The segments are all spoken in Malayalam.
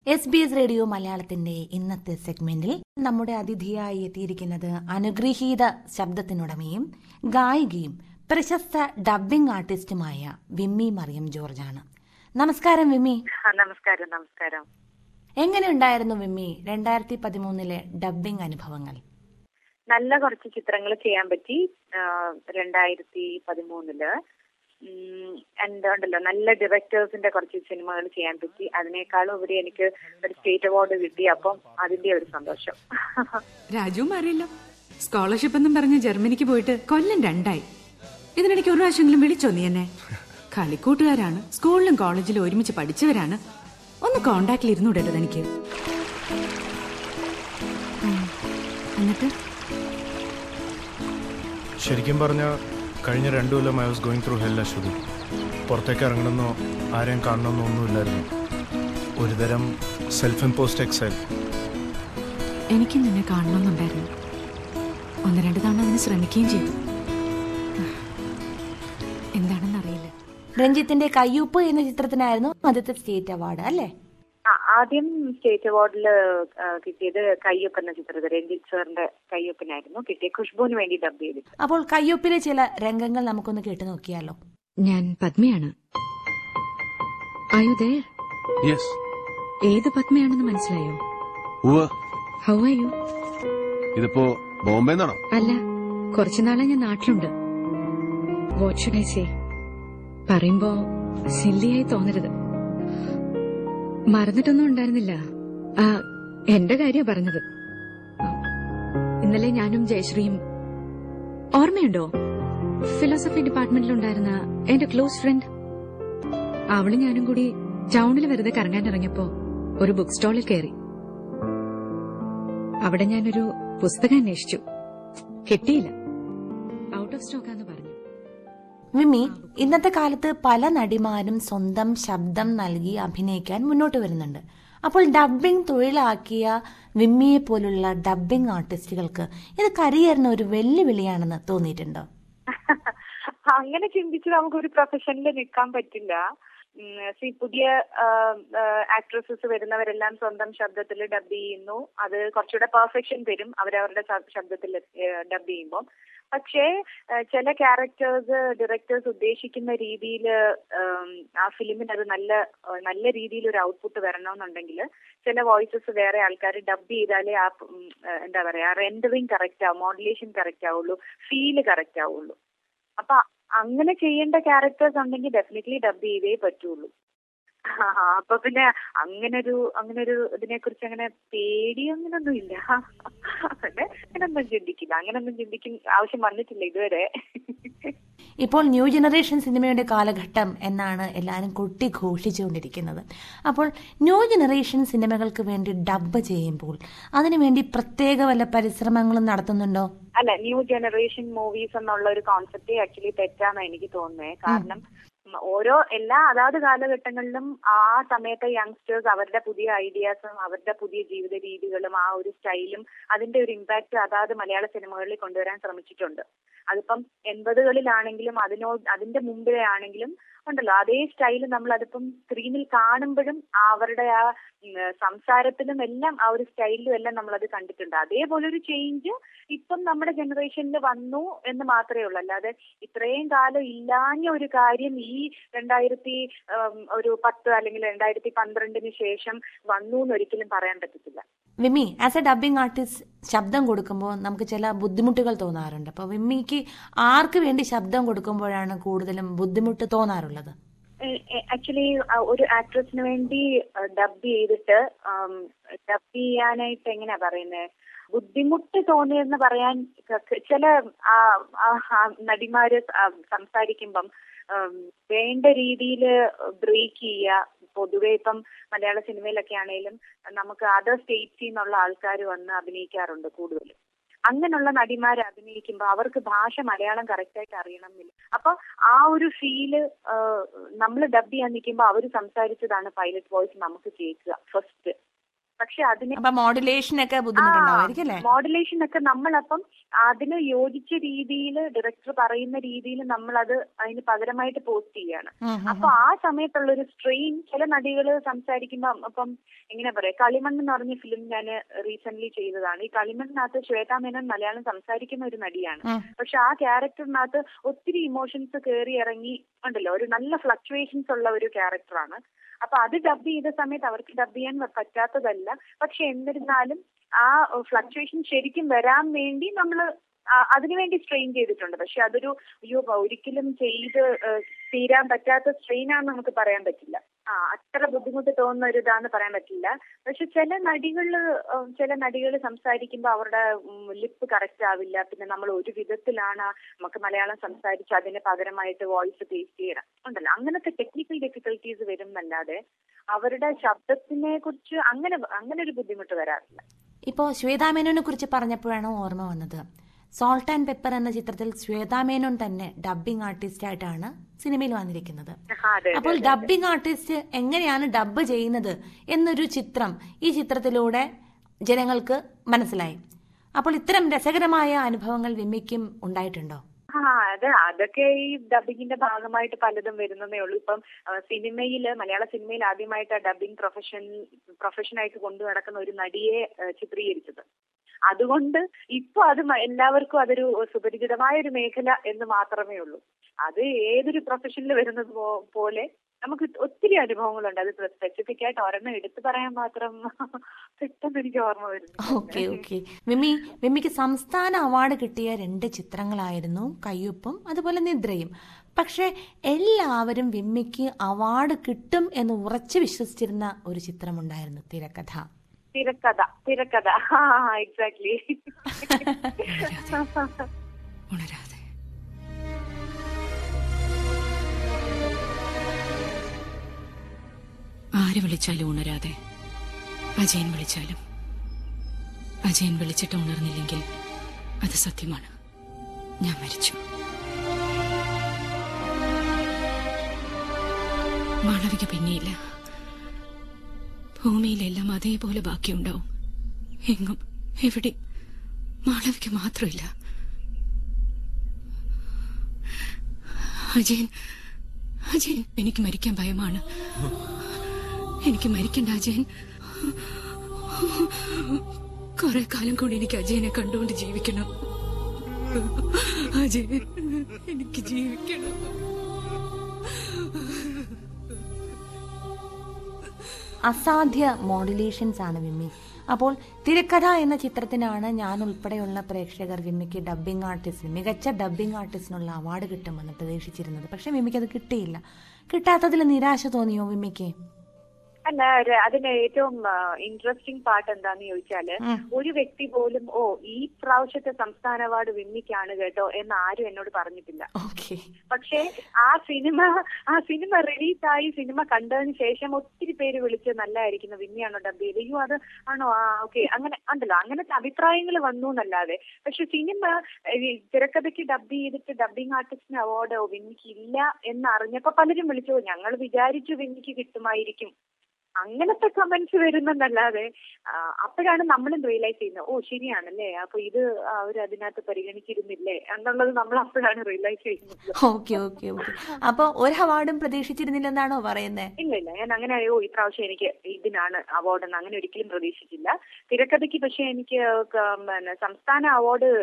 എസ് ബി എസ് റേഡിയോ മലയാളത്തിന്റെ ഇന്നത്തെ സെഗ്മെന്റിൽ നമ്മുടെ അതിഥിയായി എത്തിയിരിക്കുന്നത് അനുഗ്രഹീത ശബ്ദത്തിനുടമയും ഗായികയും പ്രശസ്ത ഡബ്ബിംഗ് ആർട്ടിസ്റ്റുമായ വിമ്മി മറിയം ജോർജാണ് നമസ്കാരം വിമ്മി ആ, നമസ്കാരം നമസ്കാരം എങ്ങനെയുണ്ടായിരുന്നു വിമ്മി രണ്ടായിരത്തി പതിമൂന്നിലെ ഡബ്ബിംഗ് അനുഭവങ്ങൾ നല്ല കുറച്ച് ചിത്രങ്ങൾ ചെയ്യാൻ പറ്റി ആ, രണ്ടായിരത്തി പതിമൂന്നില് ഉം, എന്താ ഉണ്ടല്ലോ നല്ല ഡയറക്ടേഴ്സിന്റെ കുറച്ച് സിനിമകൾ ചെയ്യാൻ പറ്റി അതിനേക്കാളും ഉപരി എനിക്ക് ഒരു സ്റ്റേറ്റ് അവാർഡ് കിട്ടി അപ്പം അതിന്റെ ഒരു സന്തോഷം രാജുവും അറിയില്ല സ്കോളർഷിപ്പ് എന്നും പറഞ്ഞ് ജർമ്മനിക്ക് പോയിട്ട് കൊല്ലം രണ്ടായി ഇതിനിടയ്ക്ക് ഒരു പ്രാവശ്യമെങ്കിലും വിളിച്ചോ നീ എന്നെ കളിക്കൂട്ടുകാരാണ് സ്കൂളിലും കോളേജിലും ഒരുമിച്ച് പഠിച്ചവരാണ് ഒന്ന് കോണ്ടാക്റ്റിൽ ഇരുന്നൂടരുത് എനിക്ക് ഉം. എന്നിട്ട് ശരിക്കും പറഞ്ഞ കഴിഞ്ഞ രണ്ടു കൊല്ലം I was going through hell Aswathi പുറത്തേക്ക് ഇറങ്ങണമെന്നോ ആരെയും കാണണമെന്നോ ഒന്നുമില്ലായിരുന്നു ഒരുതരം സെൽഫ് ഇമ്പോസ്റ്റ് എക്സൈൽ എനിക്ക് നിന്നെ കാണണമെന്നുണ്ടായിരുന്നു ഒന്ന് രണ്ട് തവണ അതിന് ശ്രമിക്കുകയും ചെയ്തു എന്താണെന്നറിയില്ല രഞ്ജിത്തിന്റെ കയ്യൂപ്പ് എന്ന ചിത്രത്തിനായിരുന്നു ആദ്യത്തെ സ്റ്റേറ്റ് അവാർഡ് അല്ലേ ആ ആദ്യം സ്റ്റേറ്റ് അവാർഡിൽ കിട്ടിയത് കയ്യൊപ്പ് എന്ന ചിത്രത്തിൽ രഞ്ജിത്ത് സാറിന്റെ കയ്യൊപ്പിനായിരുന്നു കിട്ടിയ ഖുഷ്ബുവിന് വേണ്ടി ഡബ് ചെയ്തിട്ട് അപ്പോൾ കയ്യൊപ്പിലെ ചില രംഗങ്ങൾ നമുക്കൊന്ന് കേട്ടു നോക്കിയാലോ ഞാൻ പത്മയാണ് ആയു ദേർ യെസ് ഏത് പത്മയാണെന്ന് മനസ്സിലായോ ഉവ്വ് ഹൗ ആർ യു ഇതിപ്പോ ബോംബെ നിന്നാണോ അല്ല കുറച്ചുനാളെ ഞാൻ നാട്ടിലുണ്ട് വാട്ട് ഷുഡ് ഐ സേ പറയുമ്പോ സില്ലിയായി തോന്നരുത് മറന്നിട്ടൊന്നും ഉണ്ടായിരുന്നില്ല ആ, എന്റെ കാര്യ പറഞ്ഞത് ഇന്നലെ ഞാനും ജയശ്രീയും ഓർമ്മയുണ്ടോ ഫിലോസഫി ഡിപ്പാർട്ട്മെന്റിലുണ്ടായിരുന്ന എന്റെ ക്ലോസ് ഫ്രണ്ട് അവള് ഞാനും കൂടി ടൗണിൽ വെറുതെ കറങ്ങാൻ ഇറങ്ങിയപ്പോ ഒരു ബുക്ക് സ്റ്റാളിൽ കയറി അവിടെ ഞാനൊരു പുസ്തകം അന്വേഷിച്ചു കിട്ടിയില്ല ഔട്ട് ഓഫ് സ്റ്റോക്കാന്ന് പറഞ്ഞു വിമ്മി ഇന്നത്തെ കാലത്ത് പല നടിമാരും സ്വന്തം ശബ്ദം നൽകി അഭിനയിക്കാൻ മുന്നോട്ട് വരുന്നുണ്ട് അപ്പോൾ ഡബ്ബിംഗ് തൊഴിലാക്കിയ വിമ്മിയെ പോലുള്ള ഡബ്ബിംഗ് ആർട്ടിസ്റ്റുകൾക്ക് ഇത് കരിയറിന് ഒരു വെല്ലുവിളിയാണെന്ന് തോന്നിയിട്ടുണ്ടോ അങ്ങനെ ചിന്തിച്ച് നമുക്ക് ഒരു പ്രൊഫഷനിൽ നിൽക്കാൻ പറ്റില്ല ഉം, see, പുതിയ ആക്ട്രസസ് വരുന്നവരെല്ലാം സ്വന്തം ശബ്ദത്തിൽ ഡബ് ചെയ്യുന്നു അത് കുറച്ചുകൂടെ പെർഫെക്ഷൻ തരും അവരവരുടെ ശബ്ദത്തിൽ ഡബ് ചെയ്യുമ്പോൾ പക്ഷേ ആ, ചില ക്യാരക്ടേഴ്സ് ഡയറക്ടേഴ്സ് ഉദ്ദേശിക്കുന്ന രീതിയിൽ ആ ഫിലിമിന് അത് നല്ല ആ, നല്ല രീതിയിൽ ഒരു ഔട്ട്പുട്ട് വരണമെന്നുണ്ടെങ്കിൽ ചില വോയിസസ് വേറെ ആൾക്കാർ ഡബ് ചെയ്താലേ ആ ഉം, ആ, എന്താ പറയാ റെൻഡറിങ് കറക്റ്റ് ആവും മോഡുലേഷൻ കറക്റ്റ് ആവുള്ളൂ ഫീല് കറക്റ്റ് ആവുള്ളൂ അപ്പൊ അങ്ങനെ ചെയ്യേണ്ട ക്യാരക്ടേഴ്സ് ഉണ്ടെങ്കിൽ ഡെഫിനറ്റ്ലി ഡബ് ചെയ്തേ പറ്റുള്ളൂ ആ, അപ്പൊ പിന്നെ അങ്ങനൊരു അങ്ങനൊരു ഇതിനെ കുറിച്ച് അങ്ങനെ പേടി അങ്ങനൊന്നും ഇല്ല അങ്ങനെ അങ്ങനൊന്നും ചിന്തിക്കില്ല അങ്ങനൊന്നും ചിന്തിക്കും ആവശ്യം വന്നിട്ടില്ല ഇതുവരെ ഇപ്പോൾ ന്യൂ ജനറേഷൻ സിനിമയുടെ കാലഘട്ടം എന്നാണ് എല്ലാവരും കൊട്ടി ഘോഷിച്ചുകൊണ്ടിരിക്കുന്നത് അപ്പോൾ ന്യൂ ജനറേഷൻ സിനിമകൾക്ക് വേണ്ടി ഡബ്ബ് ചെയ്യുമ്പോൾ അതിനുവേണ്ടി പ്രത്യേക വല്ല പരിശ്രമങ്ങളും നടത്തുന്നുണ്ടോ അല്ല ന്യൂ ജനറേഷൻ മൂവീസ് എന്നുള്ള ഒരു കോൺസെപ്റ്റ് ആക്ച്വലി തെറ്റാന്ന് എനിക്ക് തോന്നുന്നത് കാരണം ഉം, ഓരോ എല്ലാ അതാത് കാലഘട്ടങ്ങളിലും ആ സമയത്തെ യങ്സ്റ്റേഴ്സ് അവരുടെ പുതിയ ഐഡിയാസും അവരുടെ പുതിയ ജീവിത രീതികളും ആ ഒരു സ്റ്റൈലും അതിന്റെ ഒരു ഇമ്പാക്ട് അതാത് മലയാള സിനിമകളിൽ കൊണ്ടുവരാൻ ശ്രമിച്ചിട്ടുണ്ട് അതിപ്പം എൺപതുകളിലാണെങ്കിലും അതിനോ അതിന്റെ മുമ്പേ ആണെങ്കിലും ഉണ്ടല്ലോ അതേ സ്റ്റൈൽ നമ്മൾ അതിപ്പം സ്ക്രീനിൽ കാണുമ്പോഴും അവരുടെ ആ ഉം, സംസാരത്തിലും എല്ലാം ആ ഒരു സ്റ്റൈലിലും എല്ലാം നമ്മൾ അത് കണ്ടിട്ടുണ്ട് അതേപോലെ ഒരു ചേഞ്ച് ഇപ്പം നമ്മുടെ ജനറേഷനിൽ വന്നു എന്ന് മാത്രമേ ഉള്ളൂ അല്ലാതെ ഇത്രയും കാലം ഇല്ലാഞ്ഞ ഒരു കാര്യം ഈ രണ്ടായിരത്തി ഉം, ഒരു പത്ത് അല്ലെങ്കിൽ രണ്ടായിരത്തി പന്ത്രണ്ടിന് ശേഷം വന്നു എന്ന് ഒരിക്കലും പറയാൻ പറ്റത്തില്ല Vimmy as a dubbing artist ശബ്ദം കൊടുക്കുമ്പോൾ നമുക്ക് ചില ബുദ്ധിമുട്ടുകൾ തോന്നാറുണ്ട് അപ്പോൾ വിമ്മിക്ക് ആർക്ക് വേണ്ടി ശബ്ദം കൊടുക്കുമ്പോഴാണ് കൂടുതലും ബുദ്ധിമുട്ട് തോന്നാറുള്ളത് ആക്ച്വലി ഒരു ആക്ട്രസിന് വേണ്ടി ഡബ് ചെയ്തിട്ട് ഡബ് ചെയ്യാനായിട്ട് എങ്ങനെയാ പറയുന്നത് ബുദ്ധിമുട്ട് തോന്നിയെന്ന് പറയാൻ ക- ചില ആ, ആ, ആ നടിമാര് ആ, സംസാരിക്കുമ്പം ഉം, വേണ്ട രീതിയിൽ ബ്രേക്ക് ചെയ്യുക പൊതുവെ ഇപ്പം മലയാള സിനിമയിലൊക്കെ ആണെങ്കിലും നമുക്ക് അതർ സ്റ്റേറ്റ്സിൽ നിന്നുള്ള ആൾക്കാർ വന്ന് അഭിനയിക്കാറുണ്ട് കൂടുതലും അങ്ങനെയുള്ള നടിമാർ അഭിനയിക്കുമ്പോൾ അവർക്ക് ഭാഷ മലയാളം കറക്റ്റായിട്ട് അറിയണം എന്നില്ല അപ്പൊ ആ ഒരു ഫീല് നമ്മൾ ഡബ് ചെയ്യാൻ നിൽക്കുമ്പോൾ അവർ സംസാരിച്ചതാണ് പൈലറ്റ് വോയിസ് നമുക്ക് കേൾക്കുക ഫസ്റ്റ് പക്ഷെ അതിനെ അപ്പൊ മോഡുലേഷൻ ഒക്കെ ബുദ്ധിമുട്ടുണ്ടാവുമായിരിക്കും അല്ലേ മോഡുലേഷൻ ഒക്കെ നമ്മളപ്പം അതിന് യോജിച്ച രീതിയിൽ ഡയറക്ടർ പറയുന്ന രീതിയിൽ നമ്മൾ അത് അതിന് പകരമായിട്ട് പോസ്റ്റ് ചെയ്യാണ് അപ്പൊ ആ സമയത്തുള്ള ഒരു സ്ട്രെയിൻ ചില നടികൾ സംസാരിക്കുമ്പോ അപ്പം എങ്ങനെ പറയാ കളിമണ്ണ് എന്ന് പറഞ്ഞ ഫിലിം ഞാൻ റീസെന്റ് ചെയ്തതാണ് ഈ കളിമണ്ണിനകത്ത് ശ്വേതാ മേനോൻ മലയാളം സംസാരിക്കുന്ന ഒരു നടിയാണ് പക്ഷെ ആ ക്യാരക്ടറിനകത്ത് ഒത്തിരി ഇമോഷൻസ് കയറി ഇറങ്ങി ഉണ്ടല്ലോ ഒരു നല്ല ഫ്ലക്ച്വേഷൻസ് ഉള്ള ഒരു ക്യാരക്ടറാണ് അപ്പൊ അത് ഡബ് ചെയ്ത സമയത്ത് അവർക്ക് ഡബ് ചെയ്യാൻ പറ്റാത്തതല്ല പക്ഷെ എന്നിരുന്നാലും ആ ഫ്ലക്ച്വേഷൻ ശരിക്കും വരാൻ വേണ്ടി നമ്മൾ അതിനുവേണ്ടി സ്ട്രെയിൻ ചെയ്തിട്ടുണ്ട് പക്ഷെ അതൊരു അയ്യോ ഒരിക്കലും ചെയ്ത് ഏഹ്, തീരാൻ പറ്റാത്ത സ്ട്രെയിൻ ആണെന്ന് നമുക്ക് പറയാൻ പറ്റില്ല ആ അത്ര ബുദ്ധിമുട്ട് തോന്നുന്ന ഒരു ഇതാന്ന് പറയാൻ പറ്റില്ല പക്ഷെ ചില നടികള് ഏഹ്, ചില നടികൾ സംസാരിക്കുമ്പോൾ അവരുടെ ലിപ്പ് കറക്റ്റ് ആവില്ല പിന്നെ നമ്മൾ ഒരു വിധത്തിലാണ് നമുക്ക് മലയാളം സംസാരിച്ച് അതിന് പകരമായിട്ട് വോയിസ് പേസ്റ്റ് ചെയ്യണം ഉണ്ടല്ലോ അങ്ങനത്തെ ടെക്നിക്കൽ ഡിഫിക്കൽട്ടീസ് വരുന്നല്ലാതെ അവരുടെ ശബ്ദത്തിനെ കുറിച്ച് അങ്ങനെ അങ്ങനെ ഒരു ബുദ്ധിമുട്ട് വരാറില്ല ഇപ്പോൾ ശ്വേതാമേനോനെ കുറിച്ച് പറഞ്ഞപ്പോഴാണ് ഓർമ്മ വന്നത് സോൾട്ട് ആൻഡ് പെപ്പർ എന്ന ചിത്രത്തിൽ ശ്വേതാമേനോൻ തന്നെ ഡബ്ബിംഗ് ആർട്ടിസ്റ്റ് ആയിട്ടാണ് സിനിമയിൽ വന്നിരിക്കുന്നത് ആ, അതെ അപ്പോൾ ഡബ്ബിംഗ് ആർട്ടിസ്റ്റ് എങ്ങനെയാണ് ഡബ്ബ് ചെയ്യുന്നത് എന്നൊരു ചിത്രം ഈ ചിത്രത്തിലൂടെ ജനങ്ങൾക്ക് മനസ്സിലായി അപ്പോൾ ഇത്തരം രസകരമായ അനുഭവങ്ങൾ വിമ്മിക്കും ഉണ്ടായിട്ടുണ്ടോ ആ അതെ അതൊക്കെ ഈ ഡബിങ്ങിന്റെ ഭാഗമായിട്ട് പലതും വരുന്നതേ ഉള്ളൂ ഇപ്പം ആ, സിനിമയില് മലയാള സിനിമയിൽ ആദ്യമായിട്ട് ഡബിങ് പ്രൊഫഷൻ പ്രൊഫഷനായിട്ട് കൊണ്ടു നടക്കുന്ന ഒരു നടിയെ ആ, ചിത്രീകരിച്ചത് അതുകൊണ്ട് ഇപ്പൊ അത് മ- എല്ലാവർക്കും അതൊരു സുപരിചിതമായ ഒരു മേഖല എന്ന് മാത്രമേ ഉള്ളൂ അത് ഏതൊരു പ്രൊഫഷനിൽ വരുന്നത് പോ- പോലെ നമുക്ക് ഒത്തിരി അനുഭവങ്ങളുണ്ട് അത് സ്പെസിഫിക് ആയിട്ട് ഒരെണ്ണം എടുത്തു പറയാൻ മാത്രം പെട്ടെന്ന് എനിക്ക് ഓർമ്മ വരുന്നു ഓക്കെ ഓക്കെ വിമ്മി വിമ്മിക്ക് സംസ്ഥാന അവാർഡ് കിട്ടിയ രണ്ട് ചിത്രങ്ങളായിരുന്നു കയ്യൊപ്പും അതുപോലെ നിദ്രയും പക്ഷെ എല്ലാവരും വിമ്മിക്ക് അവാർഡ് കിട്ടും എന്ന് ഉറച്ചു വിശ്വസിച്ചിരുന്ന ഒരു ചിത്രമുണ്ടായിരുന്നു തിരക്കഥ തിരക്കഥ തിരക്കഥ ആ എക്സാക്ട്ലി ഉണരാതെ ആര് വിളിച്ചാലും ഉണരാതെ അജയൻ വിളിച്ചാലും അജയൻ വിളിച്ചിട്ട് ഉണർന്നില്ലെങ്കിൽ അത് സത്യമാണ് ഞാൻ മരിച്ചു മാളവിക പിന്നെയില്ല ഭൂമിയിലെല്ലാം അതേപോലെ ബാക്കിയുണ്ടാവും എങ്ങും എവിടെ മാളവിക മാത്രമില്ല അജയൻ അജയൻ എനിക്ക് മരിക്കാൻ ഭയമാണ് എനിക്ക് മരിക്കണ്ട അജയൻ കുറെ കാലം കൂടി എനിക്ക് അജയനെ കണ്ടുകൊണ്ട് ജീവിക്കണം അജയൻ എനിക്ക് ജീവിക്കണം അസാധ്യ മോഡുലേഷൻസ് ആണ് വിമ്മി അപ്പോൾ തിരക്കഥ എന്ന ചിത്രത്തിനാണ് ഞാൻ ഉൾപ്പെടെയുള്ള പ്രേക്ഷകർ വിമ്മിക്ക് ഡബ്ബിംഗ് ആർട്ടിസ്റ്റിന് മികച്ച ഡബ്ബിംഗ് ആർട്ടിസ്റ്റിനുള്ള അവാർഡ് കിട്ടുമെന്ന് പ്രതീക്ഷിച്ചിരുന്നത് പക്ഷെ വിമ്മിക്ക് അത് കിട്ടിയില്ല കിട്ടാത്തതിൽ നിരാശ തോന്നിയോ വിമ്മിക്ക് അല്ല ഒരു- അതിന് ഏറ്റവും ഇൻട്രസ്റ്റിംഗ് പാർട്ട് എന്താന്ന് ചോദിച്ചാല് ഒരു വ്യക്തി പോലും ഓ ഈ പ്രാവശ്യത്തെ സംസ്ഥാന അവാർഡ് വിമ്മിക്കാണ് കേട്ടോ എന്ന് ആരും എന്നോട് പറഞ്ഞിട്ടില്ല ഓക്കെ പക്ഷേ ആ സിനിമ ആ സിനിമ റിലീസായി സിനിമ കണ്ടതിന് ശേഷം ഒത്തിരി പേര് വിളിച്ച് നല്ലതായിരിക്കുന്നു വിന്നിയാണോ ഡബ് ചെയ്ത് അയ്യോ അത് ആണോ ആ ഓക്കെ അങ്ങനെ ഉണ്ടല്ലോ അങ്ങനത്തെ അഭിപ്രായങ്ങൾ വന്നു എന്നല്ലാതെ പക്ഷെ സിനിമ ഈ തിരക്കഥയ്ക്ക് ഡബ് ചെയ്തിട്ട് ഡബിങ് ആർട്ടിസ്റ്റിന് അവാർഡ് വിന്നിക്ക് ഇല്ല എന്ന് അറിഞ്ഞപ്പോ പലരും വിളിച്ചു ഞങ്ങൾ വിചാരിച്ചു വിന്നിക്ക് കിട്ടുമായിരിക്കും അങ്ങനത്തെ കമന്റ്സ് വരുന്നെന്നല്ലാതെ ആ, അപ്പോഴാണ് നമ്മളും റിയലൈസ് ചെയ്യുന്നത് ഓ ശരിയാണല്ലേ അപ്പൊ ഇത് അവർ അതിനകത്ത് പരിഗണിച്ചിരുന്നില്ലേ എന്നുള്ളത് നമ്മൾ അപ്പോഴാണ് റിയലൈസ് ചെയ്യുന്നത് ഓക്കെ ഓക്കെ ഓക്കെ അപ്പൊ ഒരു അവാർഡും പ്രതീക്ഷിച്ചിരുന്നില്ലെന്നാണോ പറയുന്നത് ഇല്ല ഇല്ല ഞാൻ അങ്ങനെ അയ്യോ ഇപ്രാവശ്യം എനിക്ക് ഇതിനാണ് അവാർഡ് എന്ന് അങ്ങനെ ഒരിക്കലും പ്രതീക്ഷിച്ചില്ല തിരക്കഥയ്ക്ക് പക്ഷെ എനിക്ക് ക- പിന്നെ സംസ്ഥാന അവാർഡ്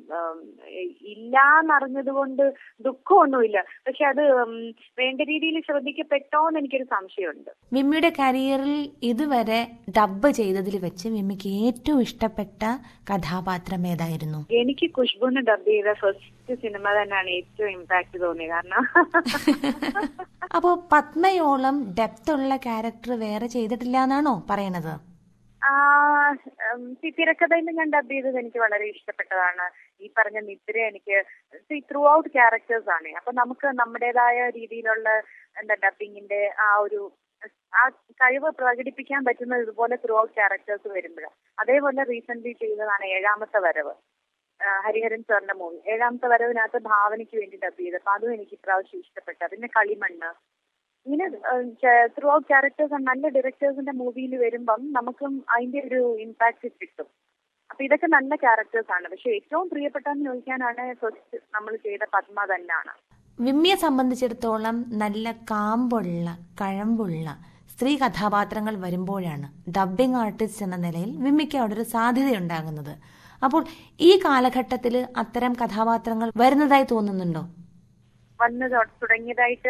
ഇല്ലാന്നറിഞ്ഞത് കൊണ്ട് ദുഃഖമൊന്നുമില്ല പക്ഷെ അത് ഉം, വേണ്ട രീതിയിൽ ശ്രദ്ധിക്കപ്പെട്ടോ എന്ന് എനിക്കൊരു സംശയമുണ്ട് വിമ്മിയുടെ കരിയറിൽ ഇതുവരെ ഡബ്ബ് ചെയ്തതിൽ വെച്ച് വിമ്മിക്ക് ഏറ്റവും ഇഷ്ടപ്പെട്ട കഥാപാത്രം ഏതായിരുന്നു എനിക്ക് ഖുഷ്ബുന്ന് ഡബ് ചെയ്ത ഫസ്റ്റ് സിനിമ തന്നെയാണ് ഏറ്റവും ഇമ്പാക്ട് തോന്നിയത് കാരണം അപ്പോ പത്മയോളം ഡെപ്ത് ഉള്ള ക്യാരക്ടർ വേറെ ചെയ്തിട്ടില്ല എന്നാണോ പറയണത് ആ ഉം, ഈ തിരക്കഥയിൽ ഞാൻ ഡബ് ചെയ്തത് എനിക്ക് വളരെ ഇഷ്ടപ്പെട്ടതാണ് ഈ പറഞ്ഞ നിദ്ര എനിക്ക് ത്രൂ ഔട്ട് ക്യാരക്ടേഴ്സ് ആണ് അപ്പൊ നമുക്ക് നമ്മുടേതായ രീതിയിലുള്ള എന്താ ഡബിങ്ങിന്റെ ആ ഒരു ആ കഴിവ് പ്രകടിപ്പിക്കാൻ പറ്റുന്നത് ഇതുപോലെ ത്രൂ ഔട്ട് ക്യാരക്ടേഴ്സ് വരുമ്പോഴാണ് അതേപോലെ റീസെന്റ് ചെയ്തതാണ് ഏഴാമത്തെ വരവ് ആ, ഹരിഹരൻ സാറിന്റെ മൂവി ഏഴാമത്തെ വരവിനകത്ത് ഭാവനയ്ക്ക് വേണ്ടി ഡബ് ചെയ്ത് അപ്പൊ അതും എനിക്ക് ഇപ്രാവശ്യം ഇഷ്ടപ്പെട്ടു പിന്നെ കളിമണ്ണ് ഇങ്ങനെ ത്രൂ ഔട്ട് ക്യാരക്ടേഴ്സ് നല്ല ഡയറക്ടേഴ്സിന്റെ മൂവിയിൽ വരുമ്പം നമുക്കും അതിന്റെ ഒരു ഇമ്പാക്ട് കിട്ടും അപ്പൊ ഇതൊക്കെ നല്ല ക്യാരക്ടേഴ്സ് ആണ് പക്ഷെ ഏറ്റവും പ്രിയപ്പെട്ടെന്ന് ചോദിക്കാനാണ് ഫസ്റ്റ് നമ്മൾ ചെയ്ത പത്മ തന്നെയാണ് വിമ്മിയെ സംബന്ധിച്ചിടത്തോളം നല്ല കാമ്പുള്ള കഴമ്പുള്ള സ്ത്രീ കഥാപാത്രങ്ങൾ വരുമ്പോഴാണ് ഡബ്ബിംഗ് ആർട്ടിസ്റ്റ് എന്ന നിലയിൽ വിമ്മിക്ക് അവിടെ ഒരു സാധ്യതയുണ്ടാകുന്നത് അപ്പോൾ ഈ കാലഘട്ടത്തിൽ അത്തരം കഥാപാത്രങ്ങൾ വരുന്നതായി തോന്നുന്നുണ്ടോ വന്ന് തൊ- തുടങ്ങിയതായിട്ട്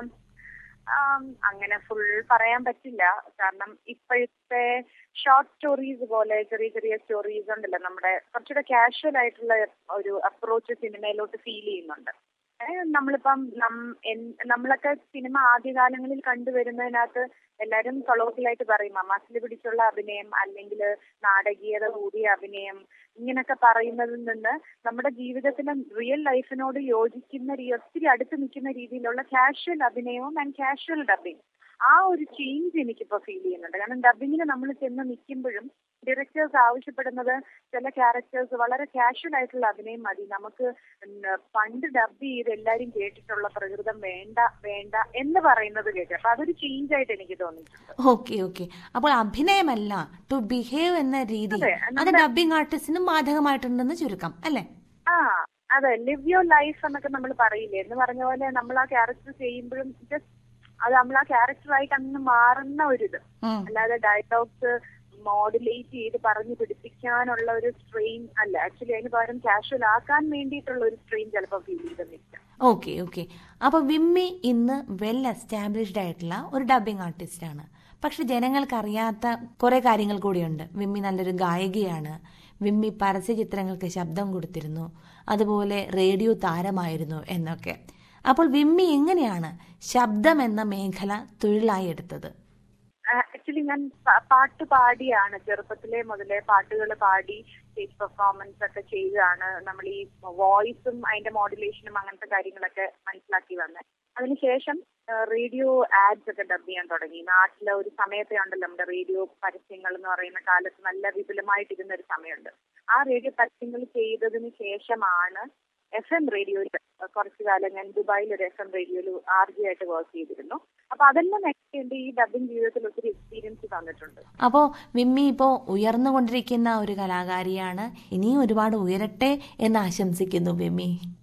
ആം, അങ്ങനെ ഫുൾ പറയാൻ പറ്റില്ല കാരണം ഇപ്പോഴത്തെ ഷോർട്ട് സ്റ്റോറീസ് പോലെ ചെറിയ ചെറിയ സ്റ്റോറീസ് ഉണ്ടല്ലോ നമ്മുടെ കുറച്ചുകൂടെ കാഷ്വൽ ആയിട്ടുള്ള ഒരു അപ്രോച്ച് സിനിമയിലോട്ട് ഫീൽ ചെയ്യുന്നുണ്ട് ഏഹ് നമ്മളിപ്പം നം- എൻ- നമ്മളൊക്കെ സിനിമ ആദ്യകാലങ്ങളിൽ കണ്ടുവരുന്നതിനകത്ത് എല്ലാരും കൊളോക്കിലായിട്ട് പറയും മസിൽ പിടിച്ചുള്ള അഭിനയം അല്ലെങ്കിൽ നാടകീയത കൂടിയ അഭിനയം ഇങ്ങനൊക്കെ പറയുന്നതിൽ നിന്ന് നമ്മുടെ ജീവിതത്തിലെ റിയൽ ലൈഫിനോട് യോജിക്കുന്ന രീ- ഒത്തിരി അടുത്ത് നിൽക്കുന്ന രീതിയിലുള്ള കാഷ്വൽ അഭിനയവും ആൻഡ് കാഷ്വൽ ഡബിങ് ആ ഒരു ചേഞ്ച് എനിക്കിപ്പോ ഫീൽ ചെയ്യുന്നുണ്ട് കാരണം ഡബിങ്ങിന് നമ്മൾ ചെന്ന് നിൽക്കുമ്പോഴും ഡയറക്ടേഴ്സ് ആവശ്യപ്പെടുന്നത് ചില ക്യാരക്ടേഴ്സ് വളരെ കാഷ്വൽ ആയിട്ടുള്ള അഭിനയം മതി നമുക്ക് ഉം, പണ്ട് ഡബ് ചെയ്ത് എല്ലാരും കേട്ടിട്ടുള്ള പ്രകൃതം വേണ്ട വേണ്ട എന്ന് പറയുന്നത് കേട്ടു അപ്പൊ അതൊരു ചേഞ്ച് ആയിട്ട് എനിക്ക് തോന്നിയിട്ടുണ്ട് ഓക്കെ ഓക്കെ അപ്പോൾ അഭിനയമല്ല ടു ബിഹേവ് എന്ന രീതി അതെ, അത് ഡബ്ബിംഗ് ആർട്ടിസ്റ്റിനും ബാധകമായിട്ടുണ്ടെന്ന് ചുരുക്കം അല്ലേ ആ അതെ ലിവ് യുവർ ലൈഫ് എന്നൊക്കെ നമ്മൾ പറയില്ലേ എന്ന് പറഞ്ഞ പോലെ നമ്മൾ ആ ക്യാരക്ടർ ചെയ്യുമ്പോഴും ജസ്റ്റ് അത് നമ്മൾ ആ ക്യാരക്ടറായിട്ട് അങ്ങ് മാറുന്ന ഒരിത് ഉം. അല്ലാതെ ഡയലോഗ്സ് മോഡുലേറ്റ് ചെയ്ത് പറഞ്ഞു പിടിപ്പിക്കാനുള്ള ഒരു സ്ട്രെയിൻ അല്ല ആക്ച്വലി അതിന് പകരം കാഷ്വൽ ആക്കാൻ വേണ്ടിയിട്ടുള്ള ഒരു സ്ട്രെയിൻ ചിലപ്പോൾ ഫീൽ ചെയ്തെന്നിരിക്കാം ഓക്കെ ഓക്കെ അപ്പൊ വിമ്മി ഇന്ന് വെൽ എസ്റ്റാബ്ലിഷ്ഡ് ആയിട്ടുള്ള ഒരു ഡബിംഗ് ആർട്ടിസ്റ്റ് ആണ് പക്ഷെ ജനങ്ങൾക്ക് അറിയാത്ത കുറെ കാര്യങ്ങൾ കൂടിയുണ്ട് വിമ്മി നല്ലൊരു ഗായികയാണ് വിമ്മി പരസ്യ ചിത്രങ്ങൾക്ക് ശബ്ദം കൊടുത്തിരുന്നു അതുപോലെ റേഡിയോ താരമായിരുന്നു എന്നൊക്കെ അപ്പോൾ വിമ്മി എങ്ങനെയാണ് ശബ്ദം എന്ന മേഖല തൊഴിലായി എടുത്തത് ആക്ച്വലി ഞാൻ പ- പാട്ട് പാടിയാണ് ചെറുപ്പത്തിലെ മുതലേ പാട്ടുകൾ പാടി സ്റ്റേജ് പെർഫോമൻസ് ഒക്കെ ചെയ്താണ് നമ്മൾ ഈ വോയിസും അതിന്റെ മോഡുലേഷനും അങ്ങനത്തെ കാര്യങ്ങളൊക്കെ മനസ്സിലാക്കി വന്നത് അതിനുശേഷം റേഡിയോ ആഡ്സ് ഒക്കെ ഡബ് ചെയ്യാൻ തുടങ്ങി നാട്ടിലെ ഒരു സമയത്തെ ഉണ്ടല്ലോ നമ്മുടെ റേഡിയോ പരസ്യങ്ങൾ എന്ന് പറയുന്ന കാലത്ത് നല്ല വിപുലമായിട്ടിരുന്ന ഒരു സമയമുണ്ട് ആ റേഡിയോ പരസ്യങ്ങൾ ചെയ്തതിന് ശേഷമാണ് എഫ് എം റേഡിയോയിൽ കുറച്ചു കാലം ഞാൻ ദുബായിൽ ഒരു എഫ് എം റേഡിയോയിൽ ആർ ജി ആയിട്ട് വർക്ക് ചെയ്തിരുന്നു അപ്പൊ അതെല്ലാം എനിക്ക് എന്റെ ഈ ഡബിംഗ് ജീവിതത്തിൽ ഒത്തിരി എക്സ്പീരിയൻസ് തന്നിട്ടുണ്ട് അപ്പോൾ വിമ്മി ഇപ്പോൾ ഉയർന്നുകൊണ്ടിരിക്കുന്ന ഒരു കലാകാരിയാണ് ഇനിയും ഒരുപാട് ഉയരട്ടെ എന്ന് ആശംസിക്കുന്നു വിമ്മി